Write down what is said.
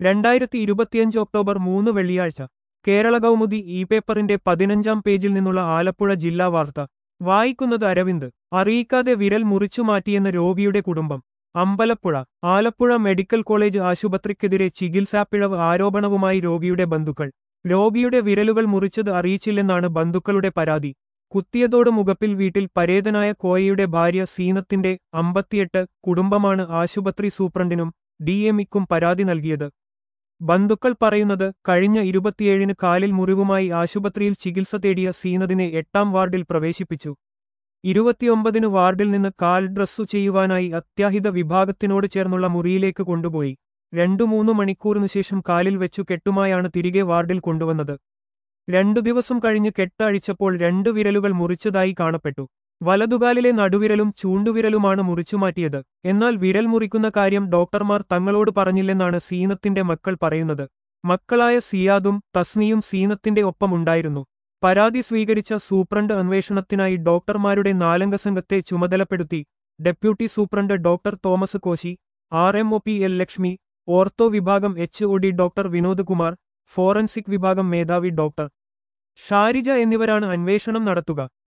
രണ്ടായിരത്തി ഇരുപത്തിയഞ്ച് ഒക്ടോബർ മൂന്ന് വെള്ളിയാഴ്ച കേരള കൗമുദി ഇ പേപ്പറിന്റെ പതിനഞ്ചാം പേജിൽ നിന്നുള്ള ആലപ്പുഴ ജില്ലാ വാർത്ത വായിക്കുന്നത് അരവിന്ദ് അറിയിക്കാതെ വിരൽ മുറിച്ചു മാറ്റിയെന്ന് രോഗിയുടെ കുടുംബം അമ്പലപ്പുഴ ആലപ്പുഴ മെഡിക്കൽ കോളേജ് ആശുപത്രിക്കെതിരെ ചികിത്സാപ്പിഴവ് ആരോപണവുമായി രോഗിയുടെ ബന്ധുക്കൾ രോഗിയുടെ വിരലുകൾ മുറിച്ചത് അറിയിച്ചില്ലെന്നാണ് ബന്ധുക്കളുടെ പരാതി കുത്തിയതോട് മുഖപ്പിൽ വീട്ടിൽ പരേതനായ കോയയുടെ ഭാര്യ സീനത്തിന്റെ അമ്പത്തിയെട്ട് കുടുംബമാണ് ആശുപത്രി സൂപ്രണ്ടിനും ഡിഎംഇക്കും പരാതി നൽകിയത് ബന്ധുക്കൾ പറയുന്നത് കഴിഞ്ഞ ഇരുപത്തിയേഴിന് കാലിൽ മുറിവുമായി ആശുപത്രിയിൽ ചികിത്സ തേടിയ സീനദിനെ എട്ടാം വാർഡിൽ പ്രവേശിപ്പിച്ചു ഇരുപത്തിയൊമ്പതിന് വാർഡിൽ നിന്ന് കാൽ ഡ്രസ്സു ചെയ്യുവാനായി അത്യാഹിത വിഭാഗത്തിനോട് ചേർന്നുള്ള മുറിയിലേക്ക് കൊണ്ടുപോയി രണ്ടു മൂന്ന് മണിക്കൂറിനു ശേഷം കാലിൽ വെച്ചു കെട്ടുമായാണ് തിരികെ വാർഡിൽ കൊണ്ടുവന്നത് രണ്ടു ദിവസം കഴിഞ്ഞ് കെട്ട് അഴിച്ചപ്പോൾ രണ്ട് വിരലുകൾ മുറിച്ചതായി കാണപ്പെട്ടു വലതുകാലിലെ നടുവിരലും ചൂണ്ടുവിരലുമാണ് മുറിച്ചുമാറ്റിയത് എന്നാൽ വിരൽ മുറിക്കുന്ന കാര്യം ഡോക്ടർമാർ തങ്ങളോട് പറഞ്ഞില്ലെന്നാണ് സീനത്തിന്റെ മക്കൾ പറയുന്നത് മക്കളായ സിയാദും തസ്നിയും സീനത്തിന്റെ ഒപ്പമുണ്ടായിരുന്നു പരാതി സ്വീകരിച്ച സൂപ്രണ്ട് അന്വേഷണത്തിനായി ഡോക്ടർമാരുടെ നാലംഗ സംഘത്തെ ചുമതലപ്പെടുത്തി deputy superintendent doctor Thomas Koshy R M O P L Lakshmi ortho വിഭാഗം H O D doctor Vinod Kumar forensic വിഭാഗം മേധാവി ഡോക്ടർ ഷാരിജ എന്നിവരാണ് അന്വേഷണം നടത്തുക